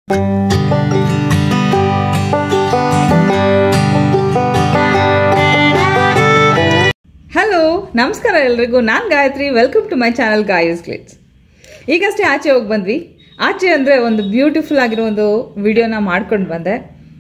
hello ನಮಸ್ಕಾರ ಎಲ್ರಿಗೂ ನಾನು Gayathri welcome to my channel ಗಾಯಸ್ ಕ್ಲಿಟ್ಸ್ ಈಗಷ್ಟೇ ಆಚೆ ಹೋಗಿ ಬಂದ್ವಿ ಆಚೆ ಅಂದರೆ ಒಂದು ಬ್ಯೂಟಿಫುಲ್ ಆಗಿರೋ ಒಂದು ವಿಡಿಯೋನ ಮಾಡ್ಕೊಂಡು ಬಂದೆ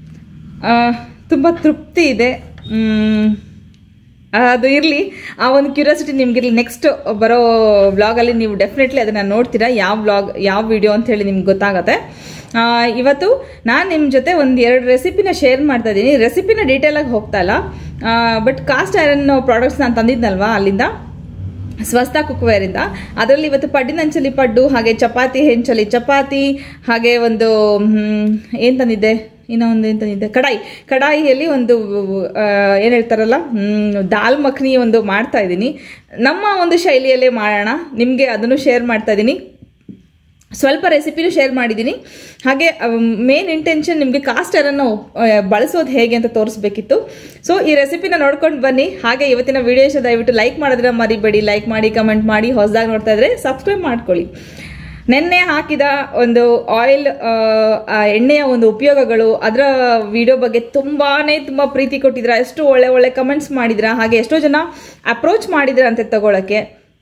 ತುಂಬ ತೃಪ್ತಿ ಇದೆ ಮ್, ಅದು ಇರಲಿ ಆ ಒಂದು ಕ್ಯೂರಿಯಾಸಿಟಿ ನಿಮ್ಗಿರಲಿ ನೆಕ್ಸ್ಟ್ ಬರೋ ವ್ಲಾಗಲ್ಲಿ ನೀವು ಡೆಫಿನೆಟ್ಲಿ ಅದನ್ನು ನೋಡ್ತೀರಾ ಯಾವ ವ್ಲಾಗ್ ಯಾವ ವಿಡಿಯೋ ಅಂತ ಹೇಳಿ ನಿಮ್ಗೆ ಗೊತ್ತಾಗುತ್ತೆ ಆ, ಇವತ್ತು ನಾನು ನಿಮ್ಮ ಜೊತೆ ಒಂದು ಎರಡು ರೆಸಿಪಿನ ಶೇರ್ ಮಾಡ್ತಾ ಇದ್ದೀನಿ ರೆಸಿಪಿನ ಡೀಟೇಲಾಗಿ ಹೋಗ್ತಾ ಇಲ್ಲ ಬಟ್ ಕಾಸ್ಟ್ ಐರನ್ ಪ್ರಾಡಕ್ಟ್ಸ್ ನಾನು ತಂದಿದ್ನಲ್ವಾ ಅಲ್ಲಿಂದ ಸ್ವಸ್ಥ ಕುಕ್ವೇರಿಂದ ಅದರಲ್ಲಿ ಇವತ್ತು ಪಡ್ಡಿನಂಚಲಿ ಪಡ್ಡು ಹಾಗೆ ಚಪಾತಿ ಹೆಂಚಲಿ ಚಪಾತಿ ಹಾಗೆ ಒಂದು ಏನು ತಂದಿದ್ದೆ ಇನ್ನೂ ಒಂದು ಏನು ತಂದಿದ್ದೆ ಕಡಾಯಿ ಕಡಾಯಿಯಲ್ಲಿ ಒಂದು ಏನು ಹೇಳ್ತಾರಲ್ಲ ಹ್ಮ್, ದಾಲ್ ಮಖನಿ ಒಂದು ಮಾಡ್ತಾ ಇದ್ದೀನಿ ನಮ್ಮ ಒಂದು ಶೈಲಿಯಲ್ಲೇ ಮಾಡೋಣ ನಿಮಗೆ ಅದನ್ನು ಶೇರ್ ಮಾಡ್ತಾ ಇದ್ದೀನಿ ಸ್ವಲ್ಪ ರೆಸಿಪಿನೂ ಶೇರ್ ಮಾಡಿದ್ದೀನಿ ಹಾಗೆ ಮೇನ್ ಇಂಟೆನ್ಷನ್ ನಿಮಗೆ ಕಾಸ್ಟರನ್ನು ಬಳಸೋದು ಹೇಗೆ ಅಂತ ತೋರಿಸ್ಬೇಕಿತ್ತು ಸೊ ಈ ರೆಸಿಪಿನ ನೋಡ್ಕೊಂಡು ಬನ್ನಿ ಹಾಗೆ ಇವತ್ತಿನ ವಿಡಿಯೋಸ್ ದಯವಿಟ್ಟು ಲೈಕ್ ಮಾಡೋದ್ರ ಮರಿಬೇಡಿ ಲೈಕ್ ಮಾಡಿ ಕಮೆಂಟ್ ಮಾಡಿ ಹೊಸದಾಗಿ ನೋಡ್ತಾ ಇದ್ರೆ ಸಬ್ಸ್ಕ್ರೈಬ್ ಮಾಡ್ಕೊಳ್ಳಿ ನೆನ್ನೆ ಹಾಕಿದ ಒಂದು ಆಯಿಲ್ ಎಣ್ಣೆಯ ಒಂದು ಉಪಯೋಗಗಳು ಅದರ ವಿಡಿಯೋ ಬಗ್ಗೆ ತುಂಬಾನೇ ತುಂಬ ಪ್ರೀತಿ ಕೊಟ್ಟಿದ್ರ ಎಷ್ಟು ಒಳ್ಳೆ ಒಳ್ಳೆ ಕಮೆಂಟ್ಸ್ ಮಾಡಿದ್ರ ಹಾಗೆ ಎಷ್ಟೋ ಜನ ಅಪ್ರೋಚ್ ಮಾಡಿದ್ರ ಅಂತೆ ತಗೊಳಕ್ಕೆ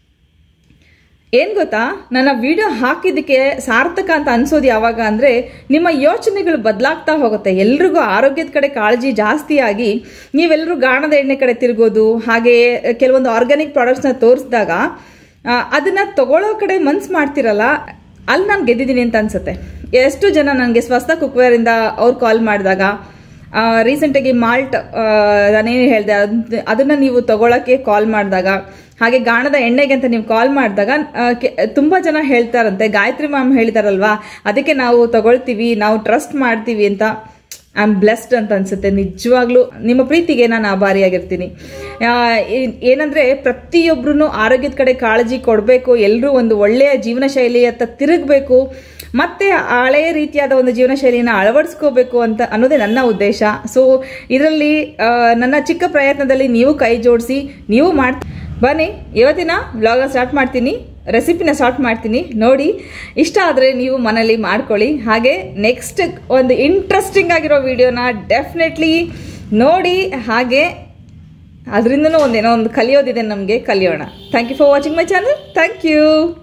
ಏನ್ ಗೊತ್ತಾ ನನ್ನ ವಿಡಿಯೋ ಹಾಕಿದ್ದಕ್ಕೆ ಸಾರ್ಥಕ ಅಂತ ಅನ್ಸೋದು ಯಾವಾಗ ಅಂದ್ರೆ ನಿಮ್ಮ ಯೋಚನೆಗಳು ಬದಲಾಗ್ತಾ ಹೋಗುತ್ತೆ ಎಲ್ರಿಗೂ ಆರೋಗ್ಯದ ಕಡೆ ಕಾಳಜಿ ಜಾಸ್ತಿ ಆಗಿ ನೀವೆಲ್ಲರೂ ಗಾಣದ ಎಣ್ಣೆ ಕಡೆ ತಿರುಗೋದು ಹಾಗೆ ಕೆಲವೊಂದು ಆರ್ಗ್ಯಾನಿಕ್ ಪ್ರಾಡಕ್ಟ್ಸ್ನ ತೋರಿಸಿದಾಗ ಅದನ್ನ ತಗೊಳ್ಳೋ ಕಡೆ ಮನ್ಸು ಮಾಡ್ತಿರಲ್ಲ ಅಲ್ಲಿ ನಾನು ಗೆದ್ದಿದ್ದೀನಿ ಅಂತ ಅನ್ಸುತ್ತೆ ಎಷ್ಟು ಜನ ನನಗೆ ಸ್ವಸ್ಥ ಕುಕ್ವೇರಿಂದ ಅವ್ರು ಕಾಲ್ ಮಾಡಿದಾಗ ರೀಸೆಂಟಾಗಿ ಮಾಲ್ಟ್ ನಾನೇನು ಹೇಳಿದೆ ಅದನ್ನ ನೀವು ತಗೊಳಕ್ಕೆ ಕಾಲ್ ಮಾಡಿದಾಗ ಹಾಗೆ ಗಾಣದ ಎಣ್ಣೆಗೆ ಅಂತ ನೀವು ಕಾಲ್ ಮಾಡಿದಾಗ ತುಂಬ ಜನ ಹೇಳ್ತಾರಂತೆ ಗಾಯತ್ರಿ ಮ್ಯಾಮ್ ಹೇಳಿದಾರಲ್ವಾ ಅದಕ್ಕೆ ನಾವು ತಗೊಳ್ತೀವಿ ನಾವು ಟ್ರಸ್ಟ್ ಮಾಡ್ತೀವಿ ಅಂತ ಐ ಆಮ್ ಬ್ಲೆಸ್ಡ್ ಅಂತ ಅನ್ಸುತ್ತೆ ನಿಜವಾಗ್ಲೂ ನಿಮ್ಮ ಪ್ರೀತಿಗೆ ನಾನು ಆಭಾರಿಯಾಗಿರ್ತೀನಿ ಆ, ಏನ್- ಏನಂದ್ರೆ ಪ್ರತಿಯೊಬ್ರು ಆರೋಗ್ಯದ ಕಡೆ ಕಾಳಜಿ ಕೊಡಬೇಕು ಎಲ್ಲರೂ ಒಂದು ಒಳ್ಳೆಯ ಜೀವನ ಶೈಲಿಯತ್ತ ತಿರುಗಬೇಕು ಮತ್ತೆ ಹಳೆಯ ರೀತಿಯಾದ ಒಂದು ಜೀವನ ಶೈಲಿನ ಅಳವಡಿಸ್ಕೋಬೇಕು ಅಂತ ಅನ್ನೋದೇ ನನ್ನ ಉದ್ದೇಶ ಸೊ ಇದರಲ್ಲಿ ಆ, ನನ್ನ ಚಿಕ್ಕ ಪ್ರಯತ್ನದಲ್ಲಿ ನೀವು ಕೈ ಜೋಡಿಸಿ ನೀವು ಮಾಡ್ ಬನ್ನಿ ಇವತ್ತಿನ ವ್ಲಾಗ ಸ್ಟಾರ್ಟ್ ಮಾಡ್ತೀನಿ ರೆಸಿಪಿನ ಸ್ಟಾರ್ಟ್ ಮಾಡ್ತೀನಿ ನೋಡಿ ಇಷ್ಟ ಆದರೆ ನೀವು ಮನೇಲಿ ಮಾಡ್ಕೊಳ್ಳಿ ಹಾಗೆ ನೆಕ್ಸ್ಟ್ ಒಂದು ಇಂಟ್ರೆಸ್ಟಿಂಗ್ ಆಗಿರೋ ವಿಡಿಯೋನ ಡೆಫಿನೆಟ್ಲಿ ನೋಡಿ ಹಾಗೆ ಅದರಿಂದನೂ ಒಂದೇನೋ ಒಂದು ಕಲಿಯೋದಿದೆ ನಮಗೆ ಕಲಿಯೋಣ thank you for watching my channel thank you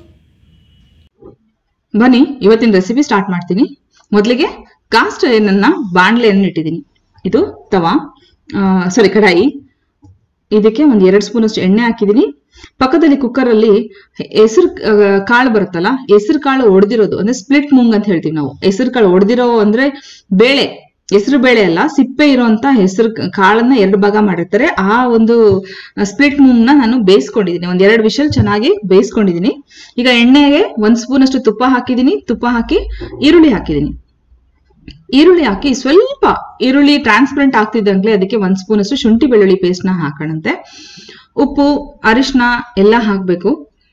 ಬನ್ನಿ ಇವತ್ತಿನ ರೆಸಿಪಿ ಸ್ಟಾರ್ಟ್ ಮಾಡ್ತೀನಿ ಮೊದಲಿಗೆ ಕಾಸ್ಟ್ ಏನನ್ನ ಬಾಣಲೆಯನ್ನು ಇಟ್ಟಿದ್ದೀನಿ ಇದು ತವಾ ಸಾರಿ ಕಡಾಯಿ ಇದಕ್ಕೆ ಒಂದು ಎರಡು ಸ್ಪೂನ್ ಅಷ್ಟು ಎಣ್ಣೆ ಹಾಕಿದ್ದೀನಿ ಪಕ್ಕದಲ್ಲಿ ಕುಕ್ಕರ್ ಅಲ್ಲಿ ಹೆಸರು ಕಾಳು ಬರುತ್ತಲ್ಲ ಹೆಸರು ಕಾಳು ಒಡೆದಿರೋದು ಅಂದ್ರೆ ಸ್ಪ್ಲಿಟ್ ಮೂಂಗ್ ಅಂತ ಹೇಳ್ತೀವಿ ನಾವು ಹೆಸರು ಕಾಳು ಒಡೆದಿರೋ ಅಂದ್ರೆ ಬೇಳೆ ಹೆಸರು ಬೇಳೆ ಅಲ್ಲ ಸಿಪ್ಪೆ ಇರುವಂತ ಹೆಸರು ಕಾಳನ್ನ ಎರಡು ಭಾಗ ಮಾಡಿರ್ತಾರೆ ಆ ಒಂದು ಸ್ಪ್ಲಿಟ್ ಮೂಂಗ್ ನ ನಾನು ಬೇಯಿಸ್ಕೊಂಡಿದ್ದೀನಿ ಒಂದ್ ಎರಡು ವಿಷಲ್ ಚೆನ್ನಾಗಿ ಬೇಯಿಸ್ಕೊಂಡಿದ್ದೀನಿ ಈಗ ಎಣ್ಣೆಗೆ ಒಂದ್ ಸ್ಪೂನ್ ಅಷ್ಟು ತುಪ್ಪ ಹಾಕಿದ್ದೀನಿ ತುಪ್ಪ ಹಾಕಿ ಈರುಳ್ಳಿ ಹಾಕಿದ್ದೀನಿ ಈರುಳ್ಳಿ ಹಾಕಿ ಸ್ವಲ್ಪ ಈರುಳ್ಳಿ ಟ್ರಾನ್ಸ್ಪರೆಂಟ್ ಆಗ್ತಿದ್ದಂಗ್ಲೆ ಅದಕ್ಕೆ ಒಂದ್ ಸ್ಪೂನ್ ಅಷ್ಟು ಶುಂಠಿ ಬೆಳ್ಳುಳ್ಳಿ ಪೇಸ್ಟ್ ನ ಹಾಕೋಣಂತೆ ಉಪ್ಪು ಅರಿಶಿನ ಎಲ್ಲ ಹಾಕ್ಬೇಕು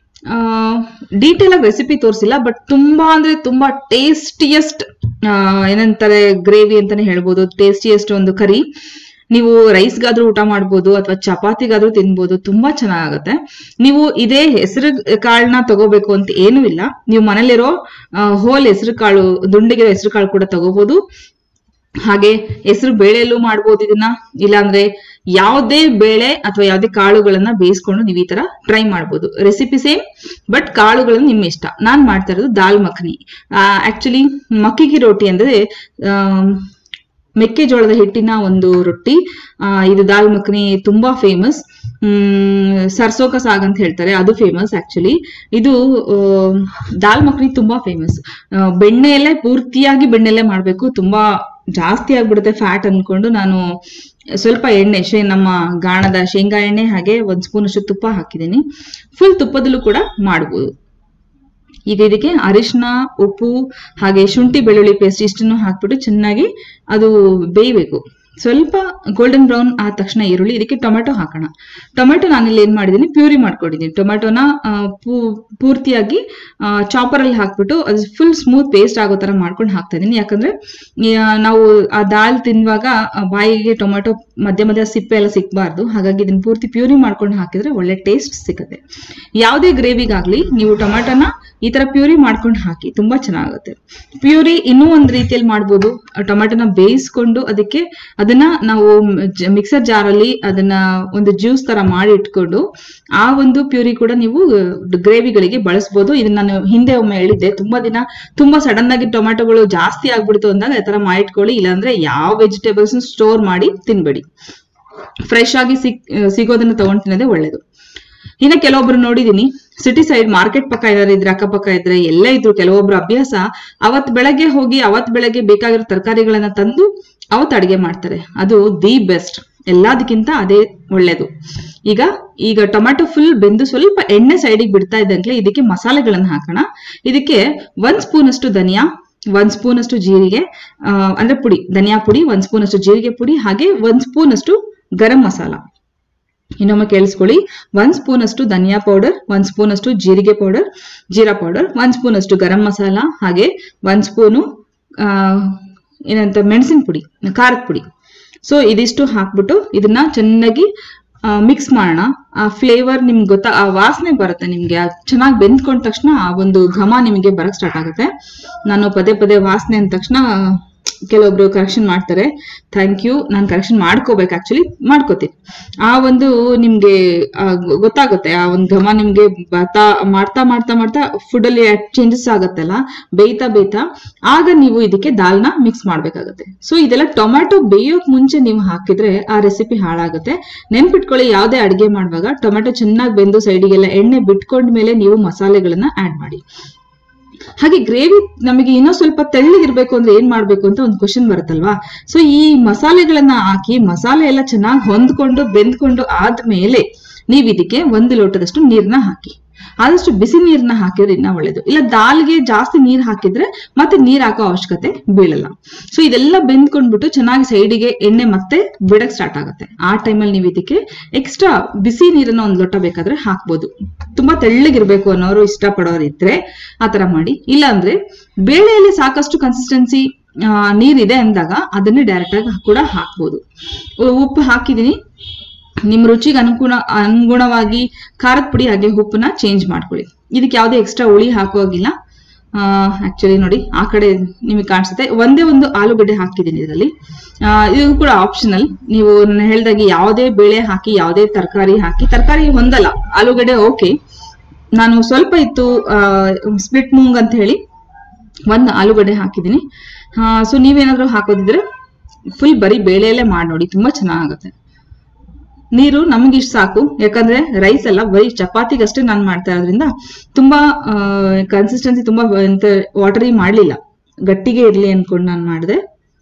ಡೀಟೇಲ್ ಆಗಿ ರೆಸಿಪಿ ತೋರಿಸಿಲ್ಲ ಬಟ್ ತುಂಬಾ ಅಂದ್ರೆ ತುಂಬಾ ಟೇಸ್ಟಿಯಸ್ಟ್ ಏನಂತಾರೆ ಗ್ರೇವಿ ಅಂತಾನೆ ಹೇಳ್ಬೋದು ಟೇಸ್ಟಿಯಸ್ಟ್ ಒಂದು ಕರಿ ನೀವು ರೈಸ್ಗಾದ್ರೂ ಊಟ ಮಾಡ್ಬೋದು ಅಥವಾ ಚಪಾತಿಗಾದ್ರೂ ತಿನ್ಬೋದು ತುಂಬಾ ಚೆನ್ನಾಗತ್ತೆ ನೀವು ಇದೇ ಹೆಸರು ಕಾಳನ್ನ ತಗೋಬೇಕು ಅಂತ ಏನೂ ಇಲ್ಲ ನೀವು ಮನೇಲಿರೋ ಹೋಲ್ ಹೆಸರು ಕಾಳು ದುಂಡಿಗಿರೋ ಹೆಸರು ಕಾಳು ಕೂಡ ತಗೋಬಹುದು ಹಾಗೆ ಹೆಸರು ಬೇಳೆಯಲ್ಲೂ ಮಾಡ್ಬೋದು ಇದನ್ನ ಇಲ್ಲಾಂದ್ರೆ ಯಾವುದೇ ಬೇಳೆ ಅಥವಾ ಯಾವುದೇ ಕಾಳುಗಳನ್ನ ಬೇಯಿಸ್ಕೊಂಡು ನೀವು ಈ ತರ ಟ್ರೈ ಮಾಡ್ಬೋದು ರೆಸಿಪಿ ಸೇಮ್ ಬಟ್ ಕಾಳುಗಳನ್ನ ನಿಮ್ಮ ಇಷ್ಟ ನಾನ್ ಮಾಡ್ತಾ ಇರೋದು ದಾಲ್ ಮಖನಿ ಆಕ್ಚುಲಿ ಮಕ್ಕಿಗೆ ರೋಟಿ ಅಂದ್ರೆ ಆಮ್, ಮೆಕ್ಕೆಜೋಳದ ಹಿಟ್ಟಿನ ಒಂದು ರೊಟ್ಟಿ ಆ, ಇದು ದಾಲ್ ಮಖನಿ ತುಂಬಾ ಫೇಮಸ್ ಹ್ಮ್ ಸರ್ಸೋಕ ಸಾಗ್ ಅಂತ ಹೇಳ್ತಾರೆ ಅದು ಫೇಮಸ್ ಆಕ್ಚುಲಿ ಇದು ಆ, ದಾಲ್ ಮಖನಿ ತುಂಬಾ ಫೇಮಸ್ ಬೆಣ್ಣೆಯಲ್ಲೇ ಪೂರ್ತಿಯಾಗಿ ಬೆಣ್ಣೆಲ್ಲೇ ಮಾಡ್ಬೇಕು ತುಂಬಾ ಜಾಸ್ತಿ ಆಗ್ಬಿಡುತ್ತೆ ಫ್ಯಾಟ್ ಅನ್ಕೊಂಡು ನಾನು ಸ್ವಲ್ಪ ಎಣ್ಣೆ ಶೇ ನಮ್ಮ ಗಾಣದ ಶೇಂಗಾ ಎಣ್ಣೆ ಹಾಗೆ ಒಂದ್ ಸ್ಪೂನ್ ಅಷ್ಟು ತುಪ್ಪ ಹಾಕಿದ್ದೀನಿ ಫುಲ್ ತುಪ್ಪದಲ್ಲೂ ಕೂಡ ಮಾಡ್ಬೋದು ಈಗ ಇದಕ್ಕೆ ಅರಿಶಿನ ಉಪ್ಪು ಹಾಗೆ ಶುಂಠಿ ಬೆಳ್ಳುಳ್ಳಿ ಪೇಸ್ಟ್ ಇಷ್ಟನ್ನು ಹಾಕ್ಬಿಟ್ಟು ಚೆನ್ನಾಗಿ ಅದು ಬೇಯಬೇಕು ಸ್ವಲ್ಪ ಗೋಲ್ಡನ್ ಬ್ರೌನ್ ಆದ ತಕ್ಷಣ ಈರುಳ್ಳಿ ಇದಕ್ಕೆ ಟೊಮೆಟೊ ಹಾಕೋಣ ಟೊಮೆಟೊ ನಾನಿಲ್ಲಿ ಏನ್ ಮಾಡಿದ್ದೀನಿ ಪ್ಯೂರಿ ಮಾಡ್ಕೊಂಡಿದ್ದೀನಿ ಟೊಮೆಟೊನ ಆ, ಪೂ- ಪೂರ್ತಿಯಾಗಿ ಚಾಪರ್ ಅಲ್ಲಿ ಹಾಕ್ಬಿಟ್ಟು ಅದು ಫುಲ್ ಸ್ಮೂತ್ ಪೇಸ್ಟ್ ಆಗೋ ತರ ಮಾಡ್ಕೊಂಡು ಹಾಕ್ತಾ ಇದೀನಿ ಯಾಕಂದ್ರೆ ಈ, ಆ, ನಾವು ಆ ದಾಲ್ ತಿನ್ನುವಾಗ ಆ, ಬಾಯಿಗೆ ಟೊಮೆಟೊ ಮಧ್ಯ ಮಧ್ಯ ಸಿಪ್ಪೆ ಎಲ್ಲ ಸಿಕ್ಬಾರ್ದು ಹಾಗಾಗಿ ಇದನ್ನ ಪೂರ್ತಿ ಪ್ಯೂರಿ ಮಾಡ್ಕೊಂಡು ಹಾಕಿದ್ರೆ ಒಳ್ಳೆ ಟೇಸ್ಟ್ ಸಿಗುತ್ತೆ ಯಾವುದೇ ಗ್ರೇವಿಗಾಗ್ಲಿ ನೀವು ಟೊಮೆಟೊನ ಈ ತರ ಪ್ಯೂರಿ ಮಾಡ್ಕೊಂಡು ಹಾಕಿ ತುಂಬಾ ಚೆನ್ನಾಗುತ್ತೆ ಪ್ಯೂರಿ ಇನ್ನೂ ಒಂದ್ ರೀತಿಯಲ್ಲಿ ಮಾಡ್ಬೋದು ಟೊಮೆಟೊನ ಬೇಯಿಸ್ಕೊಂಡು ಅದಕ್ಕೆ ಅದನ್ನ ನಾವು ಮಿಕ್ಸರ್ ಜಾರಲ್ಲಿ ಅದನ್ನ ಒಂದು ಜ್ಯೂಸ್ ತರ ಮಾಡಿ ಇಟ್ಕೊಂಡು ಆ ಒಂದು ಪ್ಯೂರಿ ಕೂಡ ನೀವು ಗ್ರೇವಿಗಳಿಗೆ ಬಳಸ್ಬೋದು ಇದನ್ನ ನಾನು ಹಿಂದೆ ಒಮ್ಮೆ ಹೇಳಿದ್ದೆ ತುಂಬಾ ದಿನ ತುಂಬಾ ಸಡನ್ ಆಗಿ ಟೊಮೆಟೊಗಳು ಜಾಸ್ತಿ ಆಗ್ಬಿಡ್ತು ಅಂದಾಗ ಈ ತರ ಮಾಡಿಟ್ಕೊಳ್ಳಿ ಇಲ್ಲಾಂದ್ರೆ ಯಾವ ವೆಜಿಟೇಬಲ್ಸ್ ಸ್ಟೋರ್ ಮಾಡಿ ತಿನ್ಬೇಡಿ ಫ್ರೆಶ್ ಆಗಿ ಸಿಕ್ ಸಿಗೋದನ್ನ ತಗೊಂಡ್ ತಿನ್ನೋದೇ ಒಳ್ಳೇದು ಇನ್ನ ಕೆಲವೊಬ್ರು ನೋಡಿದೀನಿ ಸಿಟಿ ಸೈಡ್ ಮಾರ್ಕೆಟ್ ಪಕ್ಕ ಏನಾದ್ರು ಇದ್ರೆ ಅಕ್ಕಪಕ್ಕ ಇದ್ರೆ ಎಲ್ಲ ಇದ್ರು ಕೆಲವೊಬ್ರು ಅಭ್ಯಾಸ ಅವತ್ ಬೆಳಗ್ಗೆ ಹೋಗಿ ಅವತ್ ಬೆಳಗ್ಗೆ ಬೇಕಾಗಿರೋ ತರಕಾರಿಗಳನ್ನ ತಂದು ಅವತ್ ಅಡಿಗೆ ಮಾಡ್ತಾರೆ ಅದು ದಿ ಬೆಸ್ಟ್ ಎಲ್ಲದಕ್ಕಿಂತ ಅದೇ ಒಳ್ಳೇದು ಈಗ ಈಗ ಟೊಮ್ಯಾಟೊ ಫುಲ್ ಬೆಂದು ಸ್ವಲ್ಪ ಎಣ್ಣೆ ಸೈಡಿಗೆ ಬಿಡ್ತಾ ಇದ್ದಂಗೆ ಇದಕ್ಕೆ ಮಸಾಲೆಗಳನ್ನ ಹಾಕೋಣ ಇದಕ್ಕೆ ಒಂದ್ ಸ್ಪೂನ್ ಅಷ್ಟು ಧನಿಯಾ ಒಂದ್ ಸ್ಪೂನ್ ಅಷ್ಟು ಜೀರಿಗೆ ಆ, ಅಂದ್ರೆ ಪುಡಿ ಧನಿಯಾ ಪುಡಿ ಒಂದ್ ಸ್ಪೂನ್ ಅಷ್ಟು ಜೀರಿಗೆ ಪುಡಿ ಹಾಗೆ ಒಂದ್ ಸ್ಪೂನ್ ಅಷ್ಟು ಗರಂ ಮಸಾಲ ಇನ್ನೊಮ್ಮೆ ಕೇಳಿಸ್ಕೊಳ್ಳಿ ಒಂದ್ ಸ್ಪೂನ್ ಅಷ್ಟು ಧನಿಯಾ ಪೌಡರ್ ಒಂದ್ ಸ್ಪೂನ್ ಅಷ್ಟು ಜೀರಿಗೆ ಪೌಡರ್ ಜೀರಾ ಪೌಡರ್ ಒಂದ್ ಸ್ಪೂನ್ ಅಷ್ಟು ಗರಂ ಮಸಾಲ ಹಾಗೆ ಒಂದ್ ಸ್ಪೂನು ಆ, ಏನಂತ ಮೆಣಸಿನ ಪುಡಿ ಖಾರದ ಪುಡಿ ಸೊ ಇದಿಷ್ಟು ಹಾಕ್ಬಿಟ್ಟು ಇದನ್ನ ಚೆನ್ನಾಗಿ ಮಿಕ್ಸ್ ಮಾಡೋಣ ಆ ಫ್ಲೇವರ್ ನಿಮ್ಗೆ ಗೊತ್ತಾ ಆ ವಾಸನೆ ಬರುತ್ತೆ ನಿಮ್ಗೆ ಚೆನ್ನಾಗಿ ಬೆಂದ್ಕೊಂಡ ತಕ್ಷಣ ಆ ಒಂದು ಘಮ ನಿಮಗೆ ಬರಕ್ ಸ್ಟಾರ್ಟ್ ಆಗುತ್ತೆ ನಾನು ಪದೇ ಪದೇ ವಾಸನೆ ಅಂದ ತಕ್ಷಣ ಕೆಲವೊಬ್ರು ಕರೆಕ್ಷನ್ ಮಾಡ್ತಾರೆ ಥ್ಯಾಂಕ್ ಯು ನಾನು ಕರೆಕ್ಷನ್ ಮಾಡ್ಕೋಬೇಕು ಆಕ್ಚುಲಿ ಮಾಡ್ಕೋತೀನಿ ಆ ಒಂದು ನಿಮ್ಗೆ ಆ, ಗೊ- ಗೊತ್ತಾಗುತ್ತೆ ಆ ಒಂದು ಘಮ ನಿಮ್ಗೆ ಬರ್ತಾ ಮಾಡ್ತಾ ಮಾಡ್ತಾ ಮಾಡ್ತಾ ಫುಡ್ ಅಲ್ಲಿ ಚೇಂಜಸ್ ಆಗುತ್ತಲ್ಲ ಬೇಯ್ತಾ ಬೇಯ್ತಾ ಆಗ ನೀವು ಇದಕ್ಕೆ ದಾಲ್ನ ಮಿಕ್ಸ್ ಮಾಡ್ಬೇಕಾಗುತ್ತೆ ಸೊ ಇದೆಲ್ಲ ಟೊಮ್ಯಾಟೊ ಬೇಯೋಕ್ ಮುಂಚೆ ನೀವು ಹಾಕಿದ್ರೆ ಆ ರೆಸಿಪಿ ಹಾಳಾಗುತ್ತೆ ನೆನ್ಪಿಟ್ಕೊಳ್ಳಿ ಯಾವುದೇ ಅಡಿಗೆ ಮಾಡುವಾಗ ಟೊಮ್ಯಾಟೊ ಚೆನ್ನಾಗಿ ಬೆಂದು ಸೈಡಿಗೆಲ್ಲ ಎಣ್ಣೆ ಬಿಟ್ಕೊಂಡ ಮೇಲೆ ನೀವು ಮಸಾಲೆಗಳನ್ನ ಆಡ್ ಮಾಡಿ ಹಾಗೆ ಗ್ರೇವಿ ನಮಗೆ ಇನ್ನೂ ಸ್ವಲ್ಪ ತೆಳ್ಳಗಿರ್ಬೇಕು ಅಂದ್ರೆ ಏನ್ ಮಾಡ್ಬೇಕು ಅಂತ ಒಂದು ಕ್ವಶನ್ ಬರುತ್ತಲ್ವಾ ಸೊ ಈ ಮಸಾಲೆಗಳನ್ನ ಹಾಕಿ ಮಸಾಲೆ ಎಲ್ಲ ಚೆನ್ನಾಗಿ ಹೊಂದ್ಕೊಂಡು ಬೆಂದ್ಕೊಂಡು ಆದ್ಮೇಲೆ ನೀವ್ ಇದಕ್ಕೆ ಒಂದು ಲೋಟದಷ್ಟು ನೀರ್ನ ಹಾಕಿ ಆದಷ್ಟು ಬಿಸಿ ನೀರ್ನ ಹಾಕಿದ್ರೆ ಇನ್ನ ಒಳ್ಳೇದು ಇಲ್ಲ ದಾಲ್ಗೆ ಜಾಸ್ತಿ ನೀರ್ ಹಾಕಿದ್ರೆ ಮತ್ತೆ ನೀರ್ ಹಾಕೋ ಅವಶ್ಯಕತೆ ಬೀಳಲ್ಲ ಸೊ ಇದೆಲ್ಲ ಬೆಂದ್ಕೊಂಡ್ಬಿಟ್ಟು ಚೆನ್ನಾಗಿ ಸೈಡಿಗೆ ಎಣ್ಣೆ ಮತ್ತೆ ಬಿಡಕ್ ಸ್ಟಾರ್ಟ್ ಆಗುತ್ತೆ ಆ ಟೈಮಲ್ಲಿ ನೀವು ಇದಕ್ಕೆ ಎಕ್ಸ್ಟ್ರಾ ಬಿಸಿ ನೀರನ್ನ ಒಂದ್ ಲೋಟ ಬೇಕಾದ್ರೆ ಹಾಕ್ಬೋದು ತುಂಬಾ ತೆಳ್ಳಗಿರ್ಬೇಕು ಅನ್ನೋರು ಇಷ್ಟಪಡೋರು ಇದ್ರೆ ಆ ತರ ಮಾಡಿ ಇಲ್ಲ ಅಂದ್ರೆ ಬೇಳೆಯಲ್ಲಿ ಸಾಕಷ್ಟು ಕನ್ಸಿಸ್ಟೆನ್ಸಿ ನೀರಿದೆ ಅಂದಾಗ ಅದನ್ನೇ ಡೈರೆಕ್ಟ್ ಆಗಿ ಕೂಡ ಹಾಕ್ಬೋದು ಉ- ಉಪ್ಪು ಹಾಕಿದೀನಿ ನಿಮ್ ರುಚಿಗೆ ಅನುಗುಣ ಅನುಗುಣವಾಗಿ ಖಾರದ ಪುಡಿ ಹಾಗೆ ಉಪ್ಪನ್ನ ಚೇಂಜ್ ಮಾಡ್ಕೊಳ್ಳಿ ಇದಕ್ಕೆ ಯಾವುದೇ ಎಕ್ಸ್ಟ್ರಾ ಹುಳಿ ಹಾಕುವಾಗಿಲ್ಲ ಆಕ್ಚುಲಿ ನೋಡಿ ಆ ಕಡೆ ನಿಮಗೆ ಕಾಣಿಸುತ್ತೆ ಒಂದೇ ಒಂದು ಆಲೂಗಡ್ಡೆ ಹಾಕಿದ್ದೀನಿ ಇದರಲ್ಲಿ ಆ, ಇದು ಕೂಡ ಆಪ್ಷನಲ್ ನೀವು ನಾನು ಹೇಳ್ದಾಗೆ ಯಾವುದೇ ಬೇಳೆ ಹಾಕಿ ಯಾವುದೇ ತರಕಾರಿ ಹಾಕಿ ತರಕಾರಿ ಹೊಂದಲ್ಲ ಆಲೂಗಡ್ಡೆ ಓಕೆ ನಾನು ಸ್ವಲ್ಪ ಇತ್ತು ಸ್ಪ್ಲಿಟ್ ಮೂಂಗ್ ಅಂತ ಹೇಳಿ ಒಂದು ಆಲೂಗಡ್ಡೆ ಹಾಕಿದ್ದೀನಿ ಸೊ ನೀವೇನಾದ್ರೂ ಹಾಕೋದಿದ್ರೆ ಫುಲ್ ಬರೀ ಬೇಳೆಯಲ್ಲೇ ಮಾಡಿ ನೋಡಿ ತುಂಬಾ ಚೆನ್ನಾಗುತ್ತೆ ನೀರು ನಮ್ಗೆ ಇಷ್ಟು ಸಾಕು ಯಾಕಂದ್ರೆ ರೈಸ್ ಎಲ್ಲ ಬರೀ ಚಪಾತಿಗಷ್ಟೇ ನಾನು ಮಾಡ್ತಾ ಇರೋದ್ರಿಂದ ತುಂಬಾ ಕನ್ಸಿಸ್ಟೆನ್ಸಿ ತುಂಬಾ ಎಂತ ವಾಟರಿ ಮಾಡ್ಲಿಲ್ಲ ಗಟ್ಟಿಗೆ ಇರ್ಲಿ ಅನ್ಕೊಂಡು ನಾನು ಮಾಡಿದೆ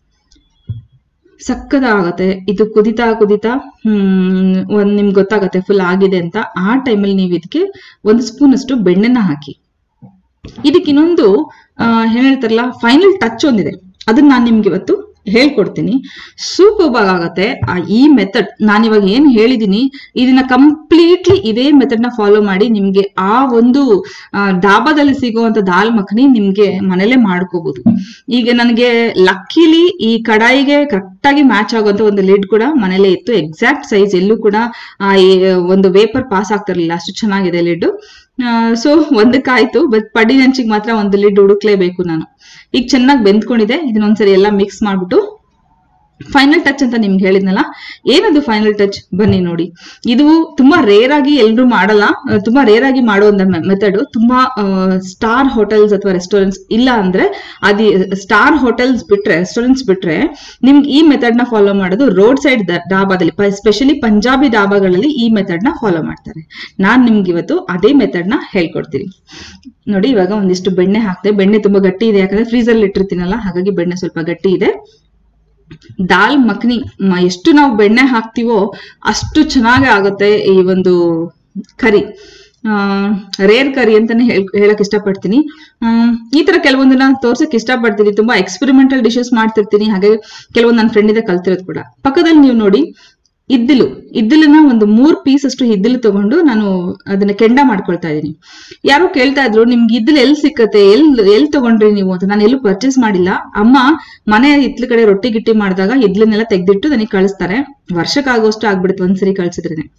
ಸಕ್ಕದಾಗತ್ತೆ ಇದು ಕುದಿತಾ ಕುದಿತಾ ಹ್ಮ್ ಒಂದ್ ನಿಮ್ಗೆ ಗೊತ್ತಾಗತ್ತೆ ಫುಲ್ ಆಗಿದೆ ಅಂತ ಆ ಟೈಮಲ್ಲಿ ನೀವು ಇದಕ್ಕೆ ಒಂದು ಸ್ಪೂನ್ ಅಷ್ಟು ಬೆಣ್ಣೆನ ಹಾಕಿ ಇದಕ್ಕೆ ಇನ್ನೊಂದು ಆ, ಏನ್ ಹೇಳ್ತಾರಲ್ಲ ಫೈನಲ್ ಟಚ್ ಒಂದಿದೆ ಅದನ್ನ ನಾನು ನಿಮ್ಗೆ ಇವತ್ತು ಹೇಳ್ಕೊಡ್ತೀನಿ ಸೂಪರ್ ಆಗತ್ತೆ ಆ ಈ ಮೆಥಡ್ ನಾನಿವಾಗ ಏನ್ ಹೇಳಿದೀನಿ ಇದನ್ನ ಕಂಪ್ಲೀಟ್ಲಿ ಇದೇ ಮೆಥಡ್ ನ ಫಾಲೋ ಮಾಡಿ ನಿಮ್ಗೆ ಆ ಒಂದು ಆ, ಡಾಬಾದಲ್ಲಿ ಸಿಗುವಂತ ದಾಲ್ ಮಖನಿ ನಿಮ್ಗೆ ಮನೇಲೆ ಮಾಡ್ಕೋಬಹುದು ಈಗ ನನಗೆ ಲಕ್ಕಿಲಿ ಈ ಕಡಾಯಿಗೆ ಕರೆಕ್ಟ್ ಆಗಿ ಮ್ಯಾಚ್ ಆಗುವಂತ ಒಂದು ಲಿಡ್ ಕೂಡ ಮನೇಲೆ ಇತ್ತು ಎಕ್ಸಾಕ್ಟ್ ಸೈಜ್ ಎಲ್ಲೂ ಕೂಡ ಆ ಈ ಒಂದು ವೇಪರ್ ಪಾಸ್ ಆಗ್ತಿರ್ಲಿಲ್ಲ ಅಷ್ಟು ಚೆನ್ನಾಗಿದೆ ಲಿಡ್ ಸೊ ಒಂದಕ್ಕಾಯ್ತು ಬಟ್ ಪಡಿ ಹಂಚಿಗೆ ಮಾತ್ರ ಒಂದು ಲಿಡ್ ಹುಡುಕ್ಲೇಬೇಕು ನಾನು ಈಗ ಚೆನ್ನಾಗಿ ಬೆಂದ್ಕೊಂಡಿದೆ ಇದನ್ನೊಂದ್ಸರಿ ಎಲ್ಲ ಮಿಕ್ಸ್ ಮಾಡ್ಬಿಟ್ಟು ಫೈನಲ್ ಟಚ್ ಅಂತ ನಿಮ್ಗೆ ಹೇಳಿದ್ನಲ್ಲ ಏನದು ಫೈನಲ್ ಟಚ್ ಬನ್ನಿ ನೋಡಿ ಇದು ತುಂಬಾ ರೇರ್ ಆಗಿ ಎಲ್ರು ಮಾಡಲ್ಲ ಆ, ತುಂಬಾ ರೇರ್ ಆಗಿ ಮಾಡೋ ಒಂದು ಮೆಥಡ್ ತುಂಬಾ ಸ್ಟಾರ್ ಹೋಟೆಲ್ಸ್ ಅಥವಾ ರೆಸ್ಟೋರೆಂಟ್ಸ್ ಇಲ್ಲ ಅಂದ್ರೆ ಅದಿ ಸ್ಟಾರ್ ಹೋಟೆಲ್ಸ್ ಬಿಟ್ರೆ ರೆಸ್ಟೋರೆಂಟ್ಸ್ ಬಿಟ್ರೆ ನಿಮ್ಗೆ ಈ ಮೆಥಡ್ ನ ಫಾಲೋ ಮಾಡೋದು ರೋಡ್ ಸೈಡ್ ಡಾಬಾದಲ್ಲಿ ಸ್ಪೆಷಲಿ ಪಂಜಾಬಿ ಡಾಬಾಗಳಲ್ಲಿ ಈ ಮೆಥಡ್ ನ ಫಾಲೋ ಮಾಡ್ತಾರೆ ನಾನ್ ನಿಮ್ಗೆ ಇವತ್ತು ಅದೇ ಮೆಥಡ್ ನ ಹೇಳ್ಕೊಡ್ತೀನಿ ನೋಡಿ ಇವಾಗ ಒಂದಿಷ್ಟು ಬೆಣ್ಣೆ ಹಾಕ್ದೆ ಬೆಣ್ಣೆ ತುಂಬಾ ಗಟ್ಟಿ ಇದೆ ಯಾಕಂದ್ರೆ ಫ್ರೀಸರ್ ಇಟ್ಟಿರ್ತೀನಲ್ಲ ಹಾಗಾಗಿ ಬೆಣ್ಣೆ ಸ್ವಲ್ಪ ಗಟ್ಟಿ ಇದೆ ದಾಲ್ ಮಖನಿ ಮ- ಎಷ್ಟು ನಾವು ಬೆಣ್ಣೆ ಹಾಕ್ತಿವೋ ಅಷ್ಟು ಚೆನ್ನಾಗಿ ಆಗುತ್ತೆ ಈ ಒಂದು ಕರಿ ರೇರ್ ಕರಿ ಅಂತಾನೆ ಹೇಳ್ ಹೇಳಕ್ ಇಷ್ಟಪಡ್ತೀನಿ ಆಮ್, ಈ ತರ ಕೆಲವೊಂದನ್ನ ತೋರ್ಸಕ್ ಇಷ್ಟಪಡ್ತೀನಿ ತುಂಬಾ ಎಕ್ಸ್ಪೆರಿಮೆಂಟಲ್ ಡಿಶಸ್ ಮಾಡ್ತಿರ್ತೀನಿ ಹಾಗೆ ಕೆಲವೊಂದು ನನ್ನ ಫ್ರೆಂಡ್ ಇದೆ ಕಲ್ತಿರೋದು ಕೂಡ ಪಕ್ಕದಲ್ಲಿ ನೀವು ನೋಡಿ ಇದ್ದಿಲು ಇದ್ದಿಲನ್ನ ಒಂದು ಮೂರ್ ಪೀಸ್ ಅಷ್ಟು ಇದ್ದಿಲು ತಗೊಂಡು ನಾನು ಅದನ್ನ ಕೆಂಡ ಮಾಡ್ಕೊಳ್ತಾ ಇದ್ದೀನಿ ಯಾರೋ ಕೇಳ್ತಾ ಇದ್ರು ನಿಮ್ಗೆ ಇದ್ದಿಲು ಎಲ್ಲಿ ಸಿಕ್ಕತ್ತೆ ಎಲ್ ಎಲ್ ತಗೊಂಡ್ರಿ ನೀವು ಅಂತ ನಾನು ಎಲ್ಲೂ ಪರ್ಚೇಸ್ ಮಾಡಿಲ್ಲ ಅಮ್ಮ ಮನೆ ಇತ್ಲ ಕಡೆ ರೊಟ್ಟಿ ಗಿಟ್ಟಿ ಮಾಡಿದಾಗ ಇದ್ಲನ್ನೆಲ್ಲ ತೆಗ್ದಿಟ್ಟು ನನಗೆ ಕಳಿಸ್ತಾರೆ ವರ್ಷಕ್ಕಾಗೋಷ್ಟು ಆಗ್ಬಿಡುತ್ತೆ ಒಂದ್ಸರಿ ಕಳ್ಸಿದ್ರೇನೆ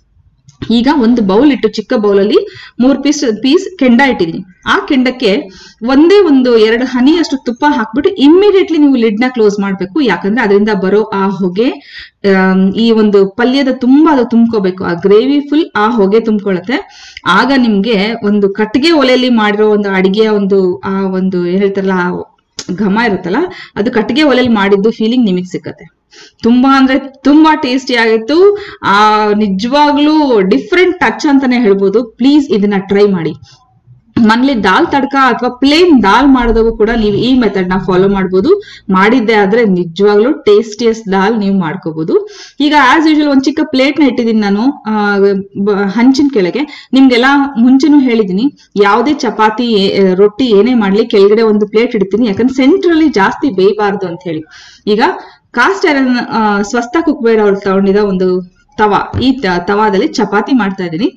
ಈಗ ಒಂದು ಬೌಲ್ ಇಟ್ಟು ಚಿಕ್ಕ ಬೌಲಲ್ಲಿ ಮೂರ್ ಪೀಸ್ ಪೀಸ್ ಕೆಂಡ ಇಟ್ಟಿದ್ದೀನಿ ಆ ಕೆಂಡಕ್ಕೆ ಒಂದೇ ಒಂದು ಎರಡು ಹನಿಯಷ್ಟು ತುಪ್ಪ ಹಾಕ್ಬಿಟ್ಟು ಇಮ್ಮಿಡಿಯೇಟ್ಲಿ ನೀವು ಲಿಡ್ ನ ಕ್ಲೋಸ್ ಮಾಡ್ಬೇಕು ಯಾಕಂದ್ರೆ ಅದರಿಂದ ಬರೋ ಆ ಹೊಗೆ ಆಮ್, ಈ ಒಂದು ಪಲ್ಯದ ತುಂಬಾ ಅದು ತುಂಬ್ಕೋಬೇಕು ಆ ಗ್ರೇವಿ ಫುಲ್ ಆ ಹೊಗೆ ತುಂಬ್ಕೊಳತ್ತೆ ಆಗ ನಿಮ್ಗೆ ಒಂದು ಕಟ್ಟಿಗೆ ಒಲೆಯಲ್ಲಿ ಮಾಡಿರೋ ಒಂದು ಅಡಿಗೆಯ ಒಂದು ಆ ಒಂದು ಏನ್ ಹೇಳ್ತಾರಲ್ಲ ಆ ಘಮ ಇರುತ್ತಲ್ಲ ಅದು ಕಟ್ಟಿಗೆ ಒಲೆಯಲ್ಲಿ ಮಾಡಿದ್ದು ಫೀಲಿಂಗ್ ನಿಮಗ್ ಸಿಕ್ಕತ್ತೆ ತುಂಬಾ ಅಂದ್ರೆ ತುಂಬಾ ಟೇಸ್ಟಿ ಆಗಿತ್ತು ಆ ನಿಜವಾಗ್ಲೂ ಡಿಫ್ರೆಂಟ್ ಟಚ್ ಅಂತಾನೆ ಹೇಳ್ಬೋದು ಪ್ಲೀಸ್ ಇದನ್ನ ಟ್ರೈ ಮಾಡಿ ಮನೇಲಿ ದಾಲ್ ತಡ್ಕ ಅಥವಾ ಪ್ಲೇನ್ ದಾಲ್ ಮಾಡಿದಾಗೂ ಕೂಡ ನೀವು ಈ ಮೆಥಡ್ ನ ಫಾಲೋ ಮಾಡ್ಬೋದು ಮಾಡಿದ್ದೆ ಆದ್ರೆ ನಿಜವಾಗ್ಲೂ ಟೇಸ್ಟಿಯಸ್ಟ್ ದಾಲ್ ನೀವು ಮಾಡ್ಕೋಬಹುದು ಈಗ ಆಸ್ ಯೂಶುವಲ್ ಒಂದ್ ಚಿಕ್ಕ ಪ್ಲೇಟ್ ನ ಇಟ್ಟಿದ್ದೀನಿ ನಾನು ಆ, ಬ- ಹಂಚಿನ ಕೆಳಗೆ ನಿಮ್ಗೆಲ್ಲ ಮುಂಚೆನೂ ಹೇಳಿದೀನಿ ಯಾವುದೇ ಚಪಾತಿ ಏ- ರೊಟ್ಟಿ ಏನೇ ಮಾಡ್ಲಿ ಕೆಳಗಡೆ ಒಂದು ಪ್ಲೇಟ್ ಇಡ್ತೀನಿ ಯಾಕಂದ್ರೆ ಸೆಂಟ್ರಲ್ಲಿ ಜಾಸ್ತಿ ಬೇಯಬಾರ್ದು ಅಂತ ಹೇಳಿ ಈಗ ಕಾಸ್ಟ್ ಐರನ್ ಸ್ವಸ್ಥ ಕುಕ್ವೇರ್ ಅವ್ರು ತಗೊಂಡಿದ ಒಂದು ತವಾ ಈ ತ- ತವಾದಲ್ಲಿ ಚಪಾತಿ ಮಾಡ್ತಾ ಇದ್ದೀನಿ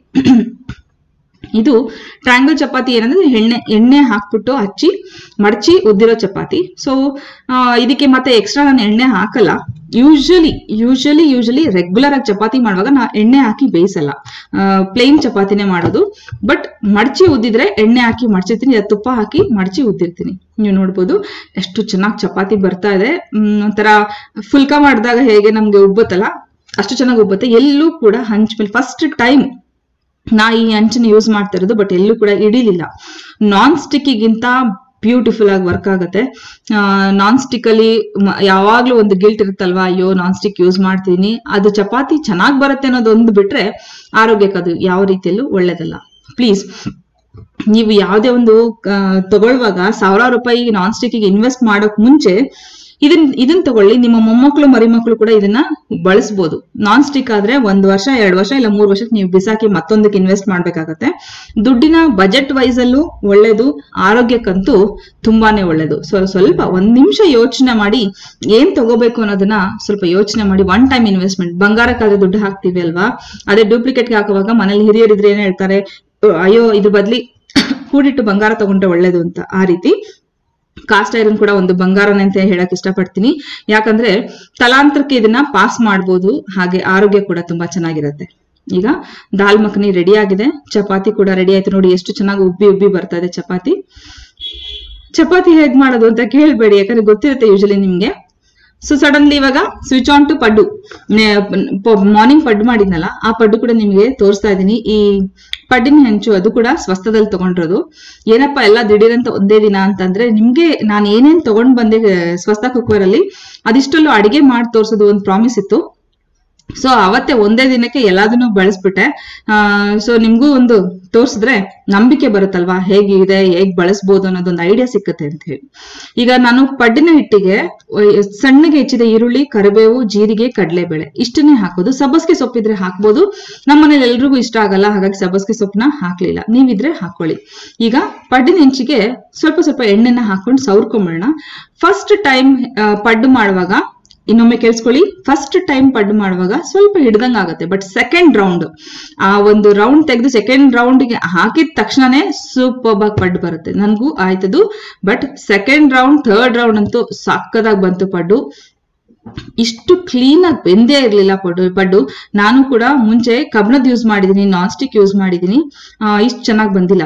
ಇದು ಟ್ರ್ಯಾಂಗಲ್ ಚಪಾತಿ ಏನಂದ್ರೆ ಎಣ್ಣೆ ಎಣ್ಣೆ ಹಾಕ್ಬಿಟ್ಟು ಹಚ್ಚಿ ಮಡಚಿ ಉದ್ದಿರೋ ಚಪಾತಿ ಸೊ ಇದಕ್ಕೆ ಮತ್ತೆ ಎಕ್ಸ್ಟ್ರಾ ನಾನು ಎಣ್ಣೆ ಹಾಕಲ್ಲ ಯೂಶಲಿ ಯೂಶಲಿ ಯೂಶಲಿ ರೆಗ್ಯುಲರ್ ಆಗಿ ಚಪಾತಿ ಮಾಡುವಾಗ ನಾ ಎಣ್ಣೆ ಹಾಕಿ ಬೇಯಿಸಲ್ಲ ಪ್ಲೇನ್ ಚಪಾತಿನೇ ಮಾಡೋದು ಬಟ್ ಮಡಚಿ ಉದ್ದಿದ್ರೆ ಎಣ್ಣೆ ಹಾಕಿ ಮಡ್ಚಿರ್ತೀನಿ ಅದು ತುಪ್ಪ ಹಾಕಿ ಮಡಚಿ ಉದ್ದಿರ್ತೀನಿ ನೀವು ನೋಡ್ಬೋದು ಎಷ್ಟು ಚೆನ್ನಾಗಿ ಚಪಾತಿ ಬರ್ತಾ ಇದೆ ಮ್, ಒಂಥರ ಫುಲ್ಕ ಮಾಡಿದಾಗ ಹೇಗೆ ನಮ್ಗೆ ಉಬ್ಬುತ್ತಲ್ಲ ಅಷ್ಟು ಚೆನ್ನಾಗಿ ಉಬ್ಬುತ್ತೆ ಎಲ್ಲೂ ಕೂಡ ಹಂಚ್ ಮೇಲೆ ಫಸ್ಟ್ ಟೈಮ್ ನಾ ಈ ಹಂಚನ್ನ ಯೂಸ್ ಮಾಡ್ತಾ ಇರೋದು ಬಟ್ ಎಲ್ಲೂ ಕೂಡ ಇಡಿಲಿಲ್ಲ ನಾನ್ ಸ್ಟಿಕ್ಕಿಗಿಂತ ಬ್ಯೂಟಿಫುಲ್ ಆಗಿ ವರ್ಕ್ ಆಗುತ್ತೆ ನಾನ್ ಸ್ಟಿಕ್ ಅಲ್ಲಿ ಮ- ಯಾವಾಗ್ಲೂ ಒಂದು ಗಿಲ್ಟ್ ಇರುತ್ತಲ್ವಾ ಅಯ್ಯೋ ನಾನ್ ಸ್ಟಿಕ್ ಯೂಸ್ ಮಾಡ್ತೀನಿ ಅದು ಚಪಾತಿ ಚೆನ್ನಾಗಿ ಬರುತ್ತೆ ಅನ್ನೋದು ಒಂದು ಬಿಟ್ರೆ ಆರೋಗ್ಯಕ್ಕೆ ಅದು ಯಾವ ರೀತಿಯಲ್ಲೂ ಒಳ್ಳೇದಲ್ಲ ಪ್ಲೀಸ್ ನೀವು ಯಾವುದೇ ಒಂದು ಆ, ತಗೊಳ್ಳುವಾಗ ಸಾವಿರಾರು ರೂಪಾಯಿ ನಾನ್ ಸ್ಟಿಕ್ಗೆ ಇನ್ವೆಸ್ಟ್ ಮಾಡೋಕ್ ಮುಂಚೆ ಇದನ್ ಇದನ್ ತಗೊಳ್ಳಿ ನಿಮ್ಮ ಮೊಮ್ಮಕ್ಕಳು ಮರಿಮಕ್ಕಳು ಕೂಡ ಇದನ್ನ ಬಳಸ್ಬೋದು ನಾನ್ ಸ್ಟಿಕ್ ಆದ್ರೆ ಒಂದ್ ವರ್ಷ ಎರಡು ವರ್ಷ ಇಲ್ಲ ಮೂರು ವರ್ಷಕ್ಕೆ ನೀವು ಬಿಸಾಕಿ ಮತ್ತೊಂದಕ್ಕೆ ಇನ್ವೆಸ್ಟ್ ಮಾಡ್ಬೇಕಾಗತ್ತೆ ದುಡ್ಡಿನ ಬಜೆಟ್ ವೈಸ್ ಅಲ್ಲೂ ಒಳ್ಳೇದು ಆರೋಗ್ಯಕ್ಕಂತೂ ತುಂಬಾನೇ ಒಳ್ಳೇದು ಸೊ ಸ್ವಲ್ಪ ಒಂದ್ ನಿಮಿಷ ಯೋಚನೆ ಮಾಡಿ ಏನ್ ತಗೋಬೇಕು ಅನ್ನೋದನ್ನ ಸ್ವಲ್ಪ ಯೋಚನೆ ಮಾಡಿ ಒನ್ ಟೈಮ್ ಇನ್ವೆಸ್ಟ್ಮೆಂಟ್ ಬಂಗಾರಕ್ಕಾದ್ರೆ ದುಡ್ಡು ಹಾಕ್ತಿವಿ ಅಲ್ವಾ ಅದೇ ಡೂಪ್ಲಿಕೇಟ್ಗೆ ಹಾಕುವಾಗ ಮನೇಲಿ ಹಿರಿಯರಿದ್ರೆ ಏನ್ ಹೇಳ್ತಾರೆ ಅಯ್ಯೋ ಇದ್ರ ಬದ್ಲಿ ಕೂಡಿಟ್ಟು ಬಂಗಾರ ತಗೊಂಡ್ರೆ ಒಳ್ಳೇದು ಅಂತ ಆ ರೀತಿ ಕಾಸ್ಟ್ ಐರನ್ ಕೂಡ ಒಂದು ಬಂಗಾರನೇ ಅಂತ ಹೇಳಕ್ ಇಷ್ಟಪಡ್ತೀನಿ ಯಾಕಂದ್ರೆ ತಲಾಂತರಕ್ಕೆ ಇದನ್ನ ಪಾಸ್ ಮಾಡ್ಬೋದು ಹಾಗೆ ಆರೋಗ್ಯ ಕೂಡ ತುಂಬಾ ಚೆನ್ನಾಗಿರುತ್ತೆ ಈಗ ದಾಲ್ ಮಖನಿ ರೆಡಿ ಆಗಿದೆ ಚಪಾತಿ ಕೂಡ ರೆಡಿ ಆಯ್ತು ನೋಡಿ ಎಷ್ಟು ಚೆನ್ನಾಗಿ ಉಬ್ಬಿ ಉಬ್ಬಿ ಬರ್ತಾ ಇದೆ ಚಪಾತಿ ಚಪಾತಿ ಹೇಗ್ ಮಾಡೋದು ಅಂತ ಕೇಳ್ಬೇಡಿ ಯಾಕಂದ್ರೆ ಗೊತ್ತಿರುತ್ತೆ ಯೂಶಲಿ ನಿಮ್ಗೆ ಸೊ ಸಡನ್ಲಿ ಇವಾಗ ಸ್ವಿಚ್ ಆನ್ ಟು ಪಡ್ಡು ಮಾರ್ನಿಂಗ್ ಪಡ್ಡು ಮಾಡಿದ್ನಲ್ಲ ಆ ಪಡ್ಡು ಕೂಡ ನಿಮಗೆ ತೋರಿಸ್ತಾ ಇದ್ದೀನಿ ಈ ಪಡ್ಡಿನ ಹೆಂಚು ಅದು ಕೂಡ ಸ್ವಸ್ಥದಲ್ಲಿ ತಗೊಂಡಿರೋದು ಏನಪ್ಪ ಎಲ್ಲ ದಿಢೀರಂತ ಒಂದೇ ದಿನ ಅಂತಂದ್ರೆ ನಿಮ್ಗೆ ನಾನು ಏನೇನ್ ತಗೊಂಡ್ ಬಂದೆ ಆ, ಸ್ವಸ್ಥ ಕುಕ್ಕರ್ ಅಲ್ಲಿ ಅದಿಷ್ಟಲ್ಲೂ ಅಡಿಗೆ ಮಾಡಿ ತೋರ್ಸೋದು ಒಂದು ಪ್ರಾಮಿಸ್ ಇತ್ತು ಸೊ ಅವತ್ತೇ ಒಂದೇ ದಿನಕ್ಕೆ ಎಲ್ಲದನ್ನು ಬಳಸ್ಬಿಟ್ಟೆ ಸೊ ನಿಮ್ಗೂ ಒಂದು ತೋರಿಸಿದ್ರೆ ನಂಬಿಕೆ ಬರುತ್ತಲ್ವಾ ಹೇಗಿದೆ ಹೇಗ್ ಬಳಸ್ಬೋದು ಅನ್ನೋದೊಂದು ಐಡಿಯಾ ಸಿಕ್ಕತ್ತೆ ಅಂತ ಹೇಳಿ ಈಗ ನಾನು ಪಡ್ಡಿನ ಹಿಟ್ಟಿಗೆ ಒಯ್- ಸಣ್ಣಗೆ ಹೆಚ್ಚಿದ ಈರುಳ್ಳಿ ಕರಿಬೇವು ಜೀರಿಗೆ ಕಡಲೆಬೇಳೆ ಇಷ್ಟನ್ನೇ ಹಾಕೋದು ಸಬ್ಬಸ್ಗೆ ಸೊಪ್ಪಿದ್ರೆ ಹಾಕ್ಬೋದು ನಮ್ಮ ಮನೇಲಿ ಎಲ್ರಿಗೂ ಇಷ್ಟ ಆಗಲ್ಲ ಹಾಗಾಗಿ ಸಬ್ಬಸ್ಗೆ ಸೊಪ್ಪನ್ನ ಹಾಕ್ಲಿಲ್ಲ ನೀವಿದ್ರೆ ಹಾಕೊಳ್ಳಿ ಈಗ ಪಡ್ಡಿನ ಹೆಂಚಿಗೆ ಸ್ವಲ್ಪ ಸ್ವಲ್ಪ ಎಣ್ಣೆನ ಹಾಕೊಂಡು ಸವರ್ಕೊಂಬಿಡೋಣ ಫಸ್ಟ್ ಟೈಮ್ ಪಡ್ಡು ಮಾಡುವಾಗ ಇನ್ನೊಮ್ಮೆ ಕೇಳಿಸ್ಕೊಳ್ಳಿ ಫಸ್ಟ್ ಟೈಮ್ ಪಡ್ಡು ಮಾಡುವಾಗ ಸ್ವಲ್ಪ ಹಿಡ್ದಂಗ್ ಆಗುತ್ತೆ ಬಟ್ ಸೆಕೆಂಡ್ ರೌಂಡ್ ಆ ಒಂದು ರೌಂಡ್ ತೆಗೆದು ಸೆಕೆಂಡ್ ರೌಂಡ್ಗೆ ಹಾಕಿದ ತಕ್ಷಣನೇ ಸೂಪರ್ ಆಗಿ ಪಡ್ಡು ಬರುತ್ತೆ ನನಗೂ ಆಯ್ತದು but second round third round ಅಂತೂ ಸಕ್ಕದಾಗಿ ಬಂತು ಪಡ್ಡು ಇಷ್ಟು ಕ್ಲೀನ್ ಆಗಿ ಬೆಂದೇ ಇರ್ಲಿಲ್ಲ ಪಡ್ಡು ಪಡ್ಡು ನಾನು ಕೂಡ ಮುಂಚೆ ಕಬ್ಣದ್ ಯೂಸ್ ಮಾಡಿದೀನಿ ನಾನ್ ಸ್ಟಿಕ್ ಯೂಸ್ ಮಾಡಿದೀನಿ ಇಷ್ಟು ಚೆನ್ನಾಗಿ ಬಂದಿಲ್ಲ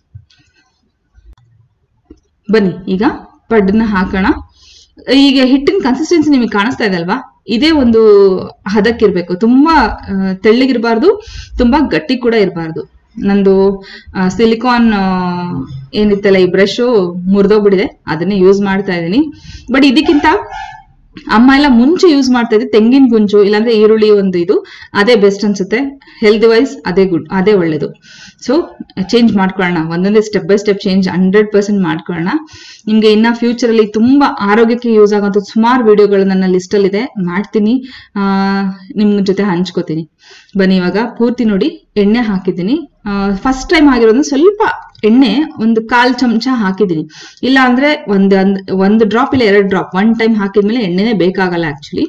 ಬನ್ನಿ ಈಗ ಪಡ್ಡನ್ನ ಹಾಕೋಣ ಈಗ ಹಿಟ್ಟಿನ ಕನ್ಸಿಸ್ಟೆನ್ಸಿ ನಿಮಗೆ ಕಾಣಿಸ್ತಾ ಇದೆ ಅಲ್ವಾ ಇದೇ ಒಂದು ಹದಕ್ಕಿರ್ಬೇಕು ತುಂಬಾ ಆ, ತೆಳ್ಳಗಿರ್ಬಾರ್ದು ತುಂಬಾ ಗಟ್ಟಿ ಕೂಡ ಇರಬಾರ್ದು ನಂದು ಸಿಲಿಕಾನ್ ಏನಿತ್ತಲ್ಲ ಈ ಬ್ರಷು ಮುರಿದೋಗ್ಬಿಟ್ಟಿದೆ ಅದನ್ನೇ ಯೂಸ್ ಮಾಡ್ತಾ ಇದ್ದೀನಿ ಬಟ್ ಇದಕ್ಕಿಂತ ಅಮ್ಮ ಎಲ್ಲ ಮುಂಚೆ ಯೂಸ್ ಮಾಡ್ತಾ ಇದ್ದೆ ತೆಂಗಿನ ಗುಂಜು ಇಲ್ಲಾಂದ್ರೆ ಈರುಳ್ಳಿ ಒಂದು ಇದು ಅದೇ ಬೆಸ್ಟ್ ಅನ್ಸುತ್ತೆ ಹೆಲ್ತ್ ವೈಸ್ ಅದೇ ಗುಡ್ ಅದೇ ಒಳ್ಳೇದು ಸೊ ಚೇಂಜ್ ಮಾಡ್ಕೊಳ್ಳೋಣ ಒಂದೊಂದೇ step by step change hundred percent ಮಾಡ್ಕೊಳ್ಳೋಣ ನಿಮ್ಗೆ ಇನ್ನ ಫ್ಯೂಚರ್ ಅಲ್ಲಿ ತುಂಬಾ ಆರೋಗ್ಯಕ್ಕೆ ಯೂಸ್ ಆಗುವಂತ ಸುಮಾರು ವಿಡಿಯೋಗಳು ನನ್ನ ಲಿಸ್ಟ್ ಅಲ್ಲಿ ಇದೆ ಮಾಡ್ತೀನಿ ಆ, ನಿಮ್ ಜೊತೆ ಹಂಚ್ಕೋತೀನಿ ಬನ್ನಿ ಇವಾಗ ಪೂರ್ತಿ ನೋಡಿ ಎಣ್ಣೆ ಹಾಕಿದ್ದೀನಿ ಫಸ್ಟ್ ಟೈಮ್ ಆಗಿರೋದು ಸ್ವಲ್ಪ ಎಣ್ಣೆ ಒಂದು ಕಾಲ್ ಚಮಚ ಹಾಕಿದ್ದೀನಿ ಇಲ್ಲ ಅಂದ್ರೆ ಒಂದ್ ಒಂದ್- ಒಂದು ಡ್ರಾಪ್ ಇಲ್ಲ ಎರಡು ಡ್ರಾಪ್ ಒನ್ ಟೈಮ್ ಹಾಕಿದ್ಮೇಲೆ ಎಣ್ಣೆನೆ ಬೇಕಾಗಲ್ಲ ಆಕ್ಚುಲಿ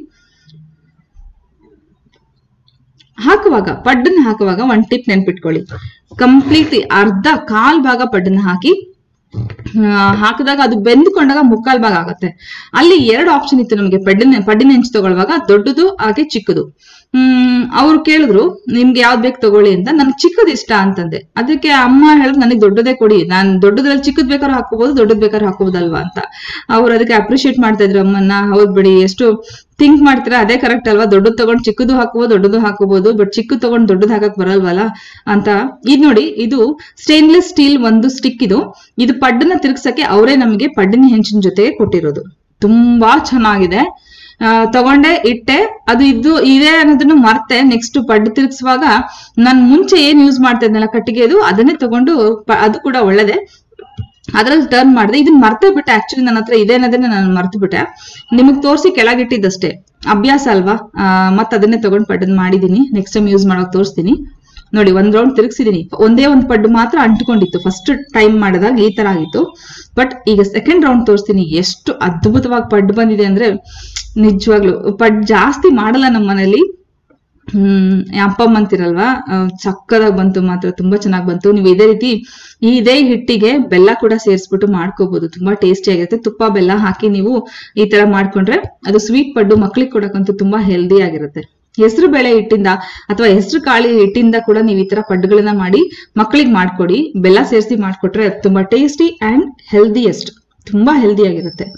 ಹಾಕುವಾಗ ಪಡ್ಡನ್ನ ಹಾಕುವಾಗ ಒಂದ್ ಟಿಪ್ ನೆನ್ಪಿಟ್ಕೊಳ್ಳಿ ಕಂಪ್ಲೀಟ್ಲಿ ಅರ್ಧ ಕಾಲ್ ಭಾಗ ಪಡ್ಡನ್ನ ಹಾಕಿ ಆ, ಹಾಕಿದಾಗ ಅದು ಬೆಂದ್ಕೊಂಡಾಗ ಮುಕ್ಕಾಲ್ ಭಾಗ ಆಗುತ್ತೆ ಅಲ್ಲಿ ಎರಡು ಆಪ್ಷನ್ ಇತ್ತು ನಮಗೆ ಪಡ್ಡಿನ ಪಡ್ಡಿನ ಹೆಂಚು ತಗೊಳ್ಳುವಾಗ ದೊಡ್ಡದು ಹಾಗೆ ಚಿಕ್ಕದು ಹ್ಮ್ ಅವ್ರು ಕೇಳಿದ್ರು ನಿಮ್ಗೆ ಯಾವ್ದು ಬೇಕು ತಗೊಳ್ಳಿ ಅಂತ ನನ್ಗೆ ಚಿಕ್ಕದು ಇಷ್ಟ ಅಂತಂದೆ ಅದಕ್ಕೆ ಅಮ್ಮ ಹೇಳಿದ್ರು ನನಗೆ ದೊಡ್ಡದೇ ಕೊಡಿ ನಾನ್ ದೊಡ್ಡದ್ರಲ್ಲಿ ಚಿಕ್ಕದ್ ಬೇಕಾದ್ರೂ ಹಾಕೋಬಹುದು ದೊಡ್ಡದ್ ಬೇಕಾದ್ರೂ ಹಾಕೋಬಹುದಲ್ವಾ ಅಂತ ಅವ್ರು ಅದಕ್ಕೆ ಅಪ್ರಿಶಿಯೇಟ್ ಮಾಡ್ತಾ ಇದ್ರು ಅಮ್ಮನ್ನ ಹೌದ್ ಬಿಡಿ ಎಷ್ಟು ಥಿಂಕ್ ಮಾಡ್ತೀರಾ ಅದೇ ಕರೆಕ್ಟ್ ಅಲ್ವಾ ದೊಡ್ಡದು ತಗೊಂಡ್ ಚಿಕ್ಕದು ಹಾಕೋಬಹುದು ದೊಡ್ಡದು ಹಾಕೋಬಹುದು ಬಟ್ ಚಿಕ್ಕದು ತಗೊಂಡ್ ದೊಡ್ಡದು ಹಾಕಕ್ ಬರಲ್ವಲ್ಲ ಅಂತ ಇದ್ ನೋಡಿ ಇದು ಸ್ಟೇನ್ಲೆಸ್ ಸ್ಟೀಲ್ ಒಂದು ಸ್ಟಿಕ್ ಇದು ಇದು ಪಡ್ಡನ್ನ ತಿರುಗ್ಸಕ್ಕೆ ಅವರೇ ನಮಗೆ ಪಡ್ಡಿನ ಹೆಂಚಿನ ಜೊತೆಗೆ ಕೊಟ್ಟಿರೋದು ತುಂಬಾ ಚೆನ್ನಾಗಿದೆ ಆ, ತಗೊಂಡೆ ಇಟ್ಟೆ ಅದು ಇದು ಇದೆ ಅನ್ನೋದನ್ನ ಮರ್ತೆ ನೆಕ್ಸ್ಟ್ ಪಡ್ಡು ತಿರುಗಿಸುವಾಗ ನಾನು ಮುಂಚೆ ಏನ್ ಯೂಸ್ ಮಾಡ್ತಾ ಇದ್ನಲ್ಲ ಕಟ್ಟಿಗೆದು ಅದನ್ನೇ ತಗೊಂಡು ಪ- ಅದು ಕೂಡ ಒಳ್ಳೇದೆ ಅದ್ರಲ್ಲಿ ಟರ್ನ್ ಮಾಡಿದೆ ಇದನ್ನ ಮರ್ತೇ ಬಿಟ್ಟೆ ಆಕ್ಚುಲಿ ನನ್ನ ಹತ್ರ ಇದೆ ಅನ್ನೋದನ್ನ ನಾನು ಮರ್ತು ಬಿಟ್ಟೆ ನಿಮಗ್ ತೋರಿಸಿ ಕೆಳಗಿಟ್ಟಿದ್ದಷ್ಟೇ ಅಭ್ಯಾಸ ಅಲ್ವಾ ಆ, ಮತ್ತ್ ಅದನ್ನೇ ತಗೊಂಡ್ ಪಡ್ಡನ್ ಮಾಡಿದೀನಿ ನೆಕ್ಸ್ಟ್ ಟೈಮ್ ಯೂಸ್ ಮಾಡೋಕ್ ತೋರಿಸ್ತೀನಿ ನೋಡಿ ಒಂದ್ ರೌಂಡ್ ತಿರುಗಿಸಿದೀನಿ ಒಂದೇ ಒಂದ್ ಪಡ್ಡು ಮಾತ್ರ ಅಂಟ್ಕೊಂಡಿತ್ತು ಫಸ್ಟ್ ಟೈಮ್ ಮಾಡಿದಾಗ ಈ ತರ ಆಗಿತ್ತು ಬಟ್ ಈಗ ಸೆಕೆಂಡ್ ರೌಂಡ್ ತೋರಿಸ್ತೀನಿ ಎಷ್ಟು ಅದ್ಭುತವಾಗಿ ಪಡ್ಡು ಬಂದಿದೆ ಅಂದ್ರೆ ನಿಜವಾಗ್ಲು ಪಡ್ ಜಾಸ್ತಿ ಮಾಡಲ್ಲ ನಮ್ಮ ಮನೇಲಿ ಹ್ಮ್ ಅಪ್ಪಮ್ಮ ಅಂತಿರಲ್ವಾ ಚಕ್ಕದಾಗಿ ಬಂತು ಮಾತ್ರ ತುಂಬಾ ಚೆನ್ನಾಗಿ ಬಂತು ನೀವು ಇದೇ ರೀತಿ ಈ ಇದೇ ಹಿಟ್ಟಿಗೆ ಬೆಲ್ಲ ಕೂಡ ಸೇರಿಸ್ಬಿಟ್ಟು ಮಾಡ್ಕೋಬಹುದು ತುಂಬಾ ಟೇಸ್ಟಿ ಆಗಿರುತ್ತೆ ತುಪ್ಪ ಬೆಲ್ಲ ಹಾಕಿ ನೀವು ಈ ತರ ಮಾಡ್ಕೊಂಡ್ರೆ ಅದು ಸ್ವೀಟ್ ಪಡ್ಡು ಮಕ್ಳಿಗೆ ಕೊಡಕ್ಕಂತೂ ತುಂಬಾ ಹೆಲ್ದಿ ಆಗಿರುತ್ತೆ ಹೆಸರು ಬೇಳೆ ಹಿಟ್ಟಿಂದ ಅಥವಾ ಹೆಸರು ಕಾಳಿ ಹಿಟ್ಟಿಂದ ಕೂಡ ನೀವು ಈ ತರ ಪಡ್ಡುಗಳನ್ನ ಮಾಡಿ ಮಕ್ಕಳಿಗೆ ಮಾಡ್ಕೊಡಿ ಬೆಲ್ಲ ಸೇರಿಸಿ ಮಾಡ್ಕೊಟ್ರೆ ಅದು ತುಂಬಾ ಟೇಸ್ಟಿ ಅಂಡ್ ಹೆಲ್ದಿಯೆಸ್ಟ್ ತುಂಬಾ ಹೆಲ್ದಿ ಆಗಿರುತ್ತೆ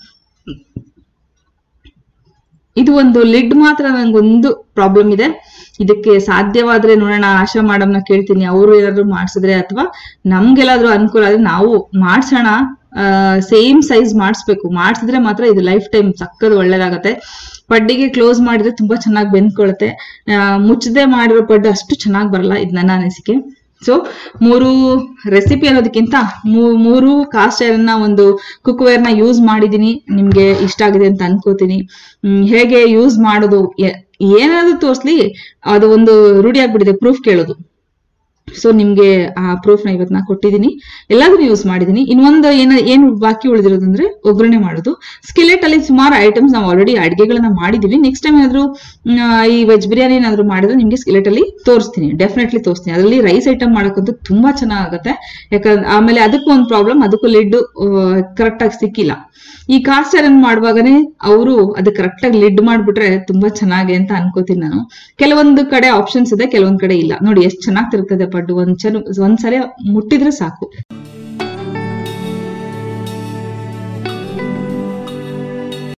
ಇದು ಒಂದು ಲಿಡ್ ಮಾತ್ರ ನಂಗೊಂದು ಪ್ರಾಬ್ಲಮ್ ಇದೆ ಇದಕ್ಕೆ ಸಾಧ್ಯವಾದ್ರೆ ನೋಡೋಣ ಆಶಾ ಮಾಡಮ್ನ ಕೇಳ್ತೀನಿ ಅವರು ಏನಾದ್ರು ಮಾಡ್ಸಿದ್ರೆ ಅಥವಾ ನಮ್ಗೆಲ್ಲಾದ್ರೂ ಅನುಕೂಲ ಆದ್ರೆ ನಾವು ಮಾಡ್ಸೋಣ ಸೇಮ್ ಸೈಜ್ ಮಾಡಿಸ್ಬೇಕು ಮಾಡಿಸಿದ್ರೆ ಮಾತ್ರ ಇದು ಲೈಫ್ ಟೈಮ್ ಸಕ್ಕದ ಒಳ್ಳೇದಾಗತ್ತೆ ಪಡ್ಡಿಗೆ ಕ್ಲೋಸ್ ಮಾಡಿದ್ರೆ ತುಂಬಾ ಚೆನ್ನಾಗಿ ಬೆಂದ್ಕೊಳುತ್ತೆ ಆ, ಮುಚ್ಚದೆ ಮಾಡಿರೋ ಪಡ್ಡು ಅಷ್ಟು ಚೆನ್ನಾಗಿ ಬರಲ್ಲ ಇದು ನನ್ನ ಅನಿಸಿಕೆ ಸೊ ಮೂರು ರೆಸಿಪಿ ಅನ್ನೋದಕ್ಕಿಂತ ಮೂ- ಮೂರು ಕಾಸ್ಟ್ ಐರನ್ನ ಒಂದು ಕುಕ್ವೇರ್ ನ ಯೂಸ್ ಮಾಡಿದೀನಿ ನಿಮ್ಗೆ ಇಷ್ಟ ಆಗಿದೆ ಅಂತ ಅನ್ಕೋತೀನಿ ಹ್ಮ್, ಹೇಗೆ ಯೂಸ್ ಮಾಡೋದು ಏ- ಏನಾದ್ರು ತೋರಿಸ್ಲಿ ಅದು ಒಂದು ರೂಢಿ ಆಗ್ಬಿಟ್ಟಿದೆ ಪ್ರೂಫ್ ಕೇಳೋದು ಸೊ ನಿಮ್ಗೆ ಆ ಪ್ರೂಫ್ ನ ಇವತ್ತು ನಾ ಕೊಟ್ಟಿದ್ದೀನಿ ಎಲ್ಲಾದ್ರೂ ಯೂಸ್ ಮಾಡಿದೀನಿ ಇನ್ನೊಂದು ಏನ ಏನು ಬಾಕಿ ಉಳಿದಿರೋದಂದ್ರೆ ಒಗ್ಗರಣೆ ಮಾಡೋದು ಸ್ಕಿಲೆಟ್ ಅಲ್ಲಿ ಸುಮಾರು ಐಟಮ್ಸ್ ನಾವು ಆಲ್ರೆಡಿ ಅಡಿಗೆಗಳನ್ನ ಮಾಡಿದೀವಿ ನೆಕ್ಸ್ಟ್ ಟೈಮ್ ಏನಾದ್ರು ಮ್, ಈ ವೆಜ್ ಬಿರಿಯಾನಿ ಏನಾದ್ರು ಮಾಡಿದ್ರೆ ನಿಮ್ಗೆ ಸ್ಕಿಲೆಟ್ ಅಲ್ಲಿ ತೋರಿಸ್ತೀನಿ ಡೆಫಿನೆಟ್ಲಿ ತೋರಿಸ್ತೀನಿ ಅದರಲ್ಲಿ ರೈಸ್ ಐಟಮ್ ಮಾಡೋಕ್ಕಂತೂ ತುಂಬಾ ಚೆನ್ನಾಗುತ್ತೆ ಯಾಕಂದ್ರೆ ಆಮೇಲೆ ಅದಕ್ಕೂ ಒಂದು ಪ್ರಾಬ್ಲಮ್ ಅದಕ್ಕೂ ಲಿಡ್ ಕರೆಕ್ಟ್ ಆಗಿ ಸಿಕ್ಕಿಲ್ಲ ಈ ಕಾಸ್ಟ್ ಐರನ್ ಮಾಡುವಾಗನೇ ಅವರು ಅದು ಕರೆಕ್ಟ್ ಆಗಿ ಲಿಡ್ ಮಾಡ್ಬಿಟ್ರೆ ತುಂಬಾ ಚೆನ್ನಾಗಿ ಅಂತ ಅನ್ಕೋತೀನಿ ನಾನು ಕೆಲವೊಂದು ಕಡೆ ಆಪ್ಷನ್ಸ್ ಇದೆ ಕೆಲವೊಂದ್ ಕಡೆ ಇಲ್ಲ ನೋಡಿ ಎಷ್ಟು ಚೆನ್ನಾಗಿ ತಿರುಗ್ತದೆ ಪಡ್ಡು ಒಂದ್ ಚೆನ್ನ ಒಂದ್ಸಲ ಮುಟ್ಟಿದ್ರೆ ಸಾಕು